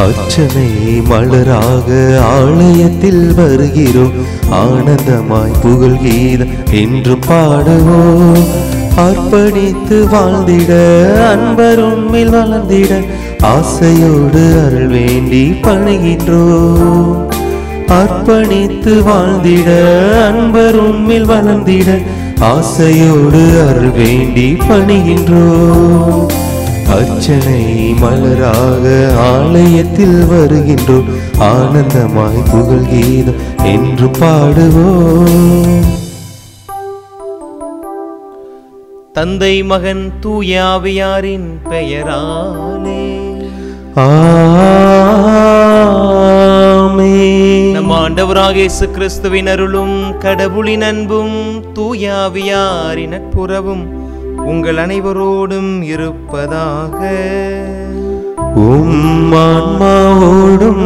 அர்ச்சனை மலராக ஆலயத்தில் வருகிறோம் ஆனந்தமாய் புகழ் கீதம் என்று பாடுவோம் அர்ப்பணித்து வாழ்ந்திட அன்பர் உண்மையில் வளர்ந்திட ஆசையோடு அருள் வேண்டி பணிகின்றோம் அர்ப்பணித்து வாழ்ந்திட அன்பர் உண்மையில் வளர்ந்திட ஆசையோடு அருள் வேண்டி பணிகின்றோம் அர்ச்சனை மலராக ஆலயத்தில் வருகின்றோம் ஆனந்தமாய் புகழ் கீதம் என்று பாடுவோம் தந்தை மகன் தூயாவியாரின் பெயராலே ஆமென். நம் ஆண்டவராக இயேசு கிறிஸ்துவின் அருளும் கடவுளின் அன்பும் தூயாவியாரின் நட்புறவும் உங்கள் அனைவரோடும் இருப்பதாக உம் ஆன்மாவோடும்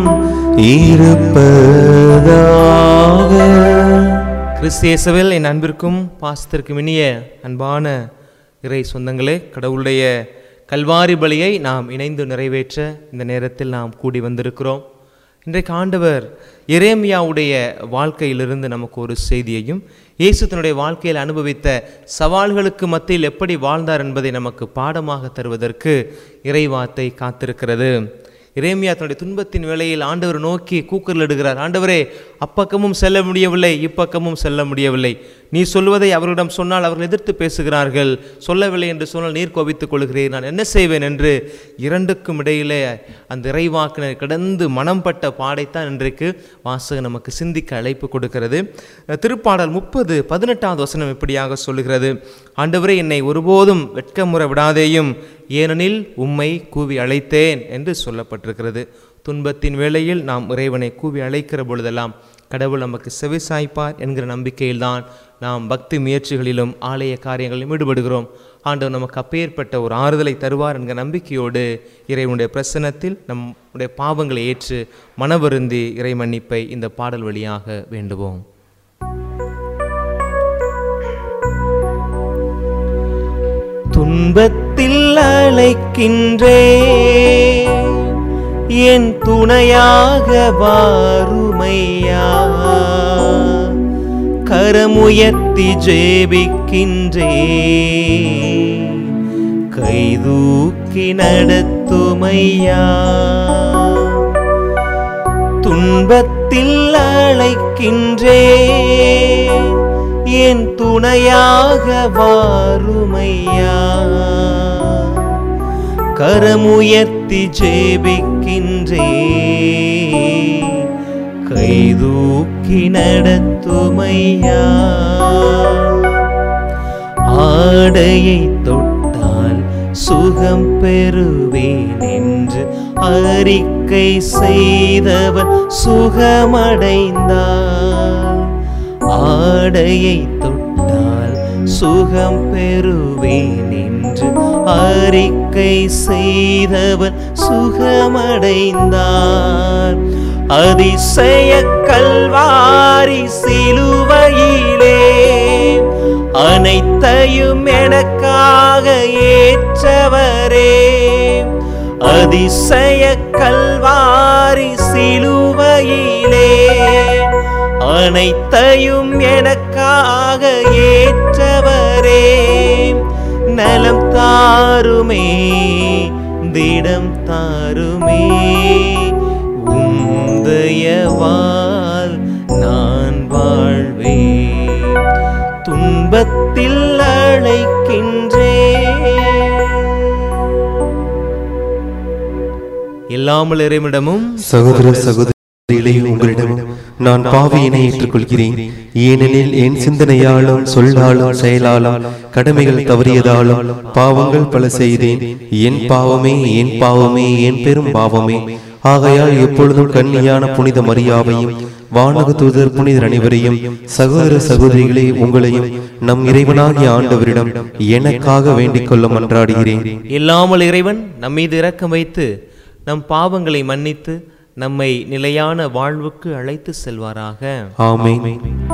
இருப்பதாக கிறிஸ்தியேசுவில் என் அன்பிற்கும் பாசத்திற்கும் இனிய அன்பான இறை சொந்தங்களே கடவுளுடைய கல்வாரி பலியை நாம் இணைந்து நிறைவேற்ற இந்த நேரத்தில் நாம் கூடி வந்திருக்கிறோம் இன்றைக்கு ஆண்டவர் எரேமியாவுடைய வாழ்க்கையிலிருந்து நமக்கு ஒரு செய்தியையும் இயேசு தன்னுடைய வாழ்க்கையில் அனுபவித்த சவால்களுக்கு மத்தியில் எப்படி வாழ்ந்தார் என்பதை நமக்கு பாடமாக தருவதற்கு இறைவார்த்தை காத்திருக்கிறது இரேமியா தன்னுடைய துன்பத்தின் வேளையில் ஆண்டவர் நோக்கி கூக்குரலிடுகிறார் ஆண்டவரே அப்பக்கமும் செல்ல முடியவில்லை இப்பக்கமும் செல்ல முடியவில்லை நீ சொல்வதை அவர்களிடம் சொன்னால் அவர்கள் எதிர்த்து பேசுகிறார்கள் சொல்லவில்லை என்று சொன்னால் நீர் கோபித்துக் கொள்கிறேன் நான் என்ன செய்வேன் என்று இரண்டுக்கும் இடையிலே அந்த இறைவாக்கினர் கிடந்து மனம் பட்ட பாடைத்தான் இன்றைக்கு வாசகர் நமக்கு சிந்திக்க அழைப்பு கொடுக்கிறது திருப்பாடல் முப்பது பதினெட்டாவது வசனம் இப்படியாக சொல்லுகிறது ஆண்டவரே என்னை ஒருபோதும் வெட்கமுற விடாதேயும் ஏனெனில் உம்மை கூவி அழைத்தேன் என்று சொல்லப்பட்டிருக்கிறது துன்பத்தின் வேளையில் நாம் இறைவனை கூவி அழைக்கிற பொழுதெல்லாம் கடவுள் நமக்கு செவிசாய்ப்பார் என்கிற நம்பிக்கையில்தான் நாம் பக்தி முயற்சிகளிலும் ஆலய காரியங்களிலும் ஈடுபடுகிறோம் ஆண்டவர் நமக்கு அப்பேற்பட்ட ஒரு ஆறுதலை தருவார் என்கிற நம்பிக்கையோடு இறைவனுடைய பிரசன்னத்தில் நம்முடைய பாவங்களை ஏற்று மனவருந்தி இறை மன்னிப்பை இந்த பாடல் வழியாக வேண்டுவோம் துன்பத்தில் அழைக்கின்றே என் துணையாக வாருமையா கரமுயர்த்தி ஜெபிக்கின்றே கைதூக்கி நடத்துமையா துன்பத்தில் அழைக்கின்றே என் துணையாக வாருமையா கரமுயர்த்தி ஜெபிக்கின்றே கைதூக்கி நடத்துமையா ஆடையை தொட்டால் சுகம் பெறுவேன் என்று அறிக்கை செய்தவர் சுகமடைந்தார் ஆடையை தொட்டால் சுகம் பெறுவேன் என்று அறிக்கை செய்தவர் சுகமடைந்தார் அதிசய கல்வாரி சிலுவையிலே அனைத்தையும் எனக்காக ஏற்றவரே அதிசய கல்வாரி சிலுவையிலே அனைத்தையும் எனக்காக ஏற்றவரே நலம் தாருமே திடம் தாருமே உந்தயவால் நான் வாழ்வேன் துன்பத்தில் அழைக்கின்றேன் எல்லாமல் இறைவனிடமும் சகோதர சகோதரிகளே உங்களிடம் நான் பாவியினை ஏற்றுக்கொள்கிறேன் ஏனெனில் என் சிந்தனையாலும் சொல்லாலும் செயலாலும் கடமைகள் தவறியதாலும் பாவங்கள் பல செய்தேன் என் பாவமே என் பாவமே என் பெரும் பாவமே ஆகையால் எப்பொழுதும் கன்னியான புனித மரியாவையும் வானக தூதர் புனிதர் அனைவரையும் சகோதர சகோதரிகளே உங்களையும் நம் இறைவனாகிய ஆண்டவரிடம் எனக்காக வேண்டிக் கொள்ள மன்றாடுகிறேன் இல்லாமல் இறைவன் நம் மீது இரக்கம் வைத்து நம் பாவங்களை மன்னித்து நம்மை நிலையான வாழ்வுக்கு அழைத்து செல்வாராக ஆமென்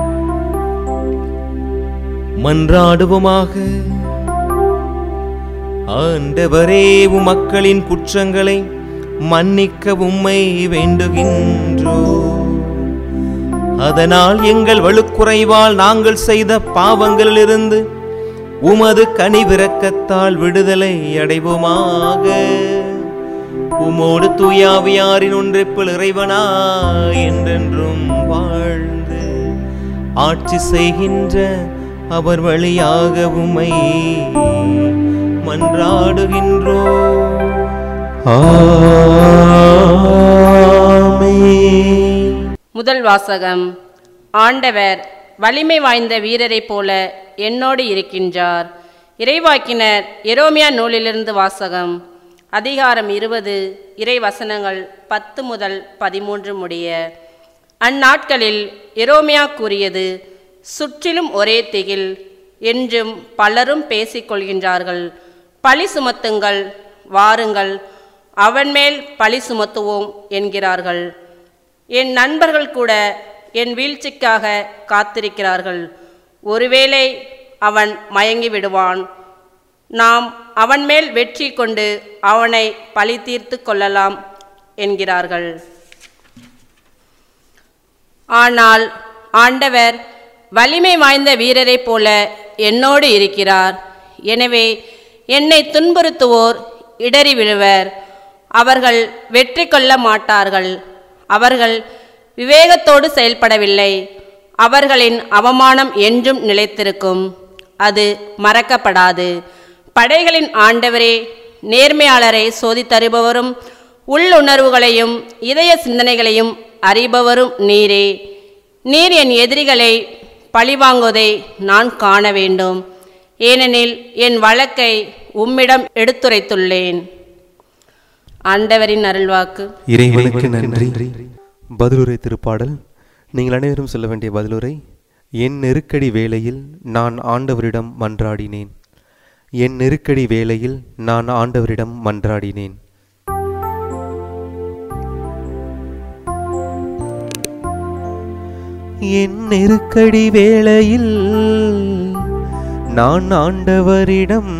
மன்றாடுவோமாக ஆண்டவரே உம் மக்களின் குற்றங்களை மன்னிக்க உம்மை வேண்டுகின்றோ அதனால் எங்கள் வலுக்குறைவால் நாங்கள் செய்த பாவங்களிலிருந்து உமது கனிவிரக்கத்தால் விடுதலை அடைவோமாக உமோடு தூயாவியாரின் ஒன்றிப்பில் இறைவனா என்றென்றும் வாழ்ந்து ஆட்சி செய்கின்ற அவர் வழியாக உம்மை மன்றாடுகின்றோ ஆமென். முதல் வாசகம் ஆண்டவர் வலிமை வாய்ந்த வீரரைப் போல என்னோடு இருக்கின்றார் இறைவாக்கினர் எரோமியா நூலிலிருந்து வாசகம் அதிகாரம் இருபது இறை வசனங்கள் பத்து முதல் பதிமூன்று முடிய அந்நாட்களில் எரோமியா கூறியது சுற்றிலும் ஒரே திகில் என்றும் பலரும் பேசிக்கொள்கின்றார்கள் பழி சுமத்துங்கள் வாருங்கள் அவன் மேல் பழி சுமத்துவோம் என்கிறார்கள் என் நண்பர்கள் கூட என் வீழ்ச்சிக்காக காத்திருக்கிறார்கள் ஒருவேளை அவன் மயங்கி விடுவான் நாம் அவன் மேல் வெற்றி கொண்டு அவனை பழி தீர்த்து கொள்ளலாம் என்கிறார்கள் ஆனால் ஆண்டவர் வலிமை வாய்ந்த வீரரைப் போல என்னோடு இருக்கிறார் எனவே என்னை துன்புறுத்துவோர் இடறி விழுவர் அவர்கள் வெற்றி கொள்ள மாட்டார்கள் அவர்கள் விவேகத்தோடு செயல்படவில்லை அவர்களின் அவமானம் என்றும் நிலைத்திருக்கும் அது மறக்கப்படாது படைகளின் ஆண்டவரே நேர்மையாளரை சோதித்தருபவரும் உள்ளுணர்வுகளையும் இதய சிந்தனைகளையும் அறிபவரும் நீரே நீர் என் எதிரிகளை பழிவாங்குவதை நான் காண வேண்டும் ஏனெனில் என் வழக்கை உம்மிடம் எடுத்துரைத்துள்ளேன் ஆண்டவரின் அருள்வாக்கு இறைவனுக்கு நன்றி பதிலுரை திருப்பாடல் நீங்கள் அனைவரும் சொல்ல வேண்டிய பதிலுரை என் நெருக்கடி வேளையில் நான் ஆண்டவரிடம் மன்றாடினேன் என் நெருக்கடி வேளையில் நான் ஆண்டவரிடம் மன்றாடினேன் என் நெருக்கடி வேளையில் நான் ஆண்டவரிடம்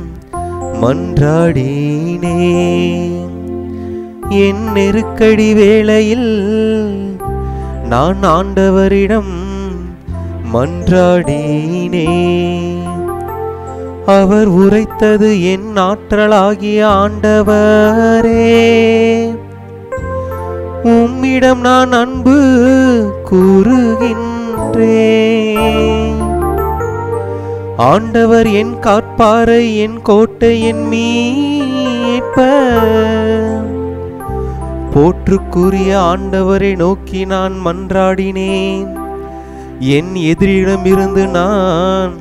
மன்றாடினேன் என் நெருக்கடி வேளையில் நான் ஆண்டவரிடம் மன்றாடினேன் அவர் உரைத்தது என் ஆற்றலாகிய ஆண்டவரே உம்மிடம் நான் அன்பு கூறுகின்றேன் ஆண்டவர் என் காட்பாறை என் கோட்டை என் மீட்பர் போற்றுக்குரிய ஆண்டவரை நோக்கி நான் மன்றாடினேன் என் எதிரிடமிருந்து நான்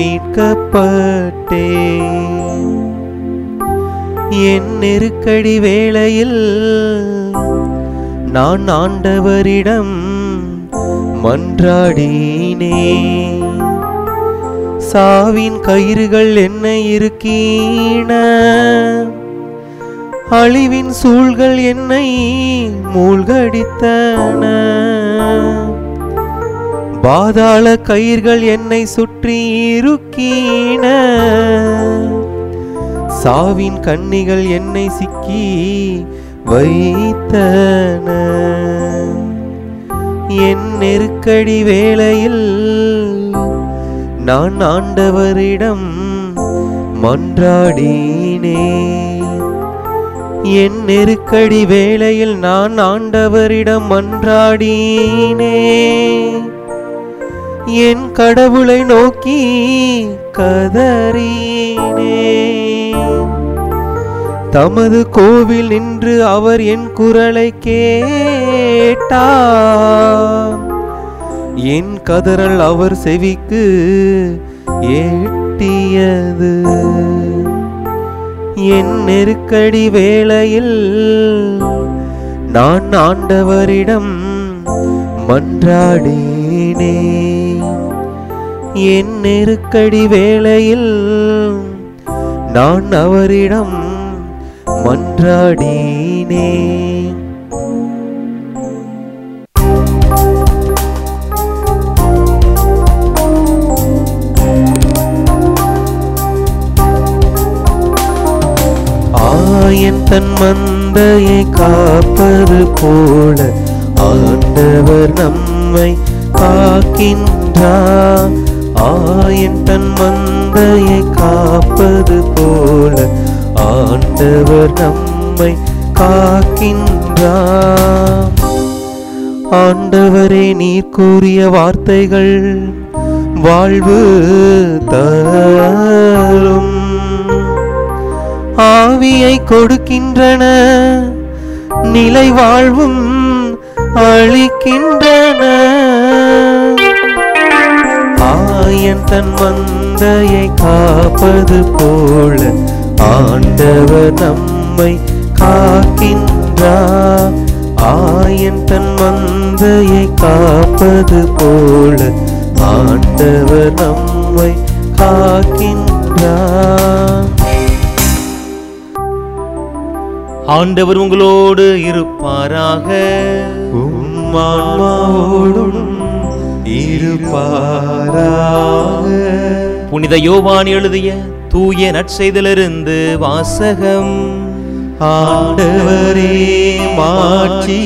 மீட்கப்பட்டேன் என் நெருக்கடி வேளையில் நான் ஆண்டவரிடம் மன்றாடினேன் சாவின் கயிறுகள் என்னை இருக்கீன அழிவின் சூழ்கள் என்னை மூழ்கடித்தன பாதாள கயிர்கள் என்னை சுற்றி இருக்கீன சாவின் கன்னிகள் என்னை சிக்கி வைத்தன என் நெருக்கடி வேளையில் நான் ஆண்டவரிடம் மன்றாடினேன் என் நெருக்கடி வேளையில் நான் ஆண்டவரிடம் மன்றாடினேன் என் கடவுளை நோக்கி கதறினேன் தமது கோவில் நின்று அவர் என் குரலை கேட்டார் என் கதறல் அவர் செவிக்கு எட்டியது என் நெருக்கடி வேளையில் நான் ஆண்டவரிடம் மன்றாடினேன் என் நெருக்கடி வேளையில் நான் அவரிடம் மன்றாடினேன் ஆயன் தன் மந்தையை காப்பது போல ஆண்டவர் நம்மை காக்கின்றார் ஆயன் தன் மந்தையை காப்பது போல ஆண்டவர் நம்மை காக்கின்றார் ஆண்டவரே நீர் கூறிய வார்த்தைகள் வாழ்வு தரும் ஆவியை கொடுக்கின்றன நிலை வாழ்வும் அளிக்கின்றன ஆயன் தன் மந்தையை காப்பது போல ஆண்டவர் நம்மை காக்கின்றார் ஆயன் தன் மந்தையை காப்பது போல ஆண்டவர் நம்மை காக்கின்றார் ஆண்டவர் உங்களோடு இருப்பாராக உம்மாவோடும் இருப்பாராக புனித யோவான் எழுதிய தூய நற்செய்திலிருந்து வாசகம் ஆண்டவரே மாட்சி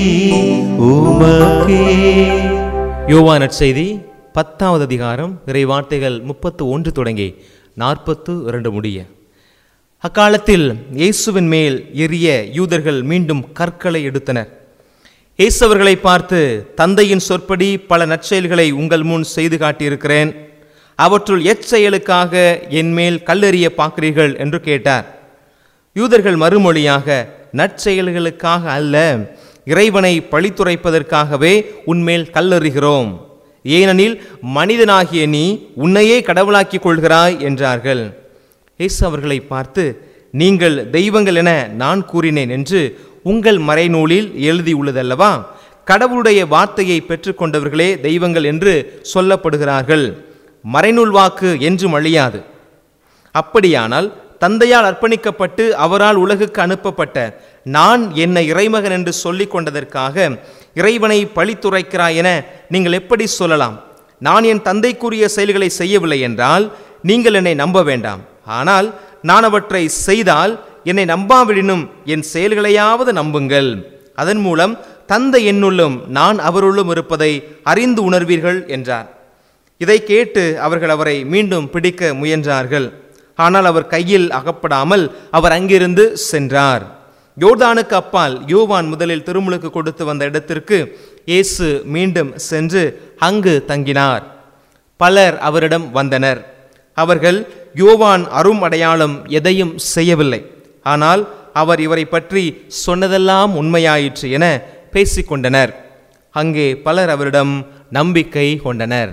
உமக்கே யோவான் நற்செய்தி பத்தாவது அதிகாரம் இறை வார்த்தைகள் முப்பத்து ஒன்று தொடங்கி நாற்பத்து இரண்டு முடிய அக்காலத்தில் இயேசுவின் மேல் எரிய யூதர்கள் மீண்டும் கற்களை எடுத்தனர் இயேசு அவர்களை பார்த்து தந்தையின் சொற்படி பல நற்செயல்களை உங்கள் முன் செய்து காட்டியிருக்கிறேன் அவற்றுள் எச்செயலுக்காக என் மேல் கல்லெறிய பார்க்கிறீர்கள் என்று கேட்டார் யூதர்கள் மறுமொழியாக நற்செயல்களுக்காக அல்ல இறைவனை பழித்துரைப்பதற்காகவே உன்மேல் கல்லெறிகிறோம் ஏனெனில் மனிதனாகிய நீ உன்னையே கடவுளாக்கிக் கொள்கிறாய் என்றார்கள் இயேசு அவர்களை பார்த்து நீங்கள் தெய்வங்கள் என நான் கூறினேன் என்று உங்கள் மறைநூலில் எழுதியுள்ளதல்லவா கடவுளுடைய வார்த்தையை பெற்றுக்கொண்டவர்களே தெய்வங்கள் என்று சொல்லப்படுகிறார்கள் மறைநூல் வாக்கு என்றும் அழியாது அப்படியானால் தந்தையால் அர்ப்பணிக்கப்பட்டு அவரால் உலகுக்கு அனுப்பப்பட்ட நான் என்னை இறைமகன் என்று சொல்லிக் கொண்டதற்காக இறைவனை பழித்துரைக்கிறாய் என நீங்கள் எப்படி சொல்லலாம் நான் என் தந்தைக்குரிய செயல்களை செய்யவில்லை என்றால் நீங்கள் என்னை நம்ப வேண்டாம் ஆனால் நான் அவற்றை செய்தால் என்னை நம்பாவிடினும் என் செயல்களையாவது நம்புங்கள் அதன் மூலம் தந்தை என்னுள்ளும் நான் அவருள்ளும் இருப்பதை அறிந்து உணர்வீர்கள் என்றார் இதை கேட்டு அவர்கள் அவரை மீண்டும் பிடிக்க முயன்றார்கள் ஆனால் அவர் கையில் அகப்படாமல் அவர் அங்கிருந்து சென்றார் யோர்தானுக்கு அப்பால் யோவான் முதலில் திருமுழுக்கு கொடுத்து வந்த இடத்திற்கு இயேசு மீண்டும் சென்று அங்கு தங்கினார் பலர் அவரிடம் வந்தனர் அவர்கள் யோவான் அரும் அடையாளம் எதையும் செய்யவில்லை ஆனால் அவர் இவரை பற்றி சொன்னதெல்லாம் உண்மையாயிற்று என பேசிக்கொண்டனர் அங்கே பலர் அவரிடம் நம்பிக்கை கொண்டனர்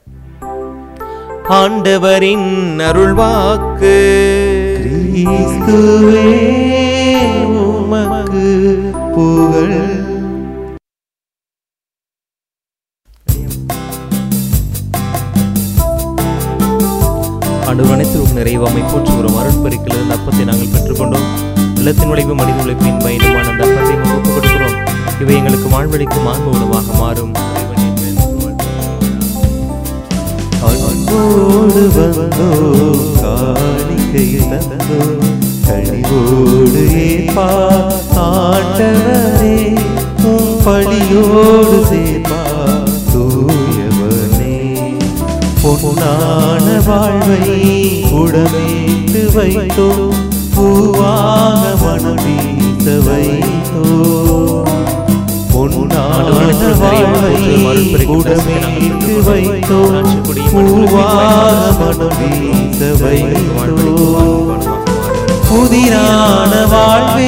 ஆண்டவரின் அருள்வாக்கு கிறிஸ்துவே உமக்கு புகழ் ஆண்டவர் அனைத்திற்கும் நிறைவாமை போற்றுகிறோம் அருட்பரிக்கிலிருந்து அப்பத்தை நாங்கள் பெற்றுக்கொண்டோம் இல்லத்தின் உழைப்பு மனித உழைப்பின் பயணமான அந்த அப்பத்தை எங்களுக்கு ஒப்புக் கொடுக்கிறோம் இவை எங்களுக்கு வாழ்வழிக்கும் ஆன்ம உணவாக மாறும் இறைவனின் மேல் அன்போடு வந்தோ காணிக்கை தந்தோ கனிவோடு ஏற்பா ஆண்டவரே உம் பழியோடு சேர்ப்பா தூயவனே பொன்னான வாழ்வை உடமேட்டு வைத்தோ பூவாக மனம் வீச வைத்தோ பொன்னான வாழ்வை உடமேட்டு வைத்தோ பூவாக மனம் வீச வைத்தோ புதிரான வாழ்வே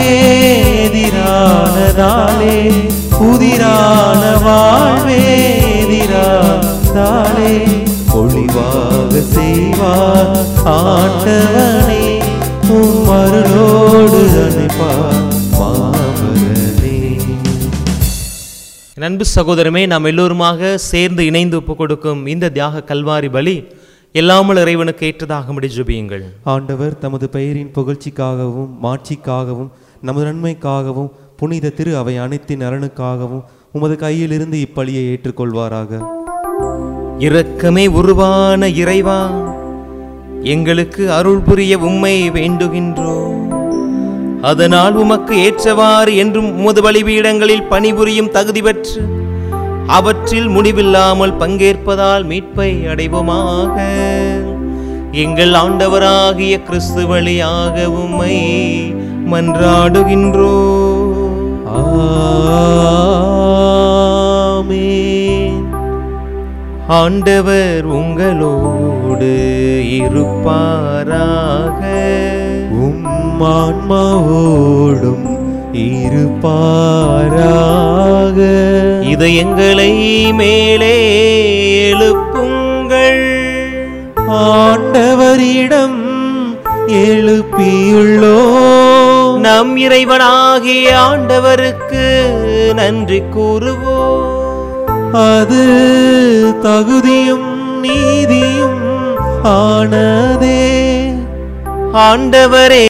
எதிரானதாலே புதிரான வாழ்வே எதிரானதாலே ஒளிவாக செய்வார் ஆண்டவனே உம் அருளோடு அணைப்பார் மாமரனே என் அன்பு சகோதரமே நாம் எல்லோருமாக சேர்ந்து இணைந்து ஒப்புக் கொடுக்கும் இந்த தியாக கல்வாரி பலி எல்லாமல் இறைவனுக்கு ஏற்றதாகும்படி ஜெபியுங்கள் ஆண்டவர் தமது பெயரின் புகழ்ச்சிக்காகவும் மாட்சிக்காகவும் நமது நன்மைக்காகவும் புனித திரு அவை அனைத்தின் நலனுக்காகவும் உமது கையிலிருந்து இப்பலியை ஏற்றுக்கொள்வாராக இரக்கமே உருவான இறைவா எங்களுக்கு அருள் புரிய உம்மை வேண்டுகின்றோம் அதனால் உமக்கு ஏற்றவாறு என்றும் உமது பலிபீடங்களில் பணிபுரியும் தகுதி பெற்று அவற்றில் முடிவில்லாமல் பங்கேற்பதால் மீட்பை அடைவோமாக எங்கள் ஆண்டவராகிய கிறிஸ்து வழியாக உம்மை மன்றாடுகின்றோ ஆமென் ஆண்டவர் உங்களோடு இருப்பாராக உம் ஆன்மாவோடும் இருப்பாராக இதயங்களை மேலே எழுப்புங்கள் ஆண்டவரிடம் எழுப்பியுள்ளோ நம் இறைவனாகிய ஆண்டவருக்கு நன்றி கூறுவோம் அது தகுதியும் நீதியும் ஆனதே ஆண்டவரே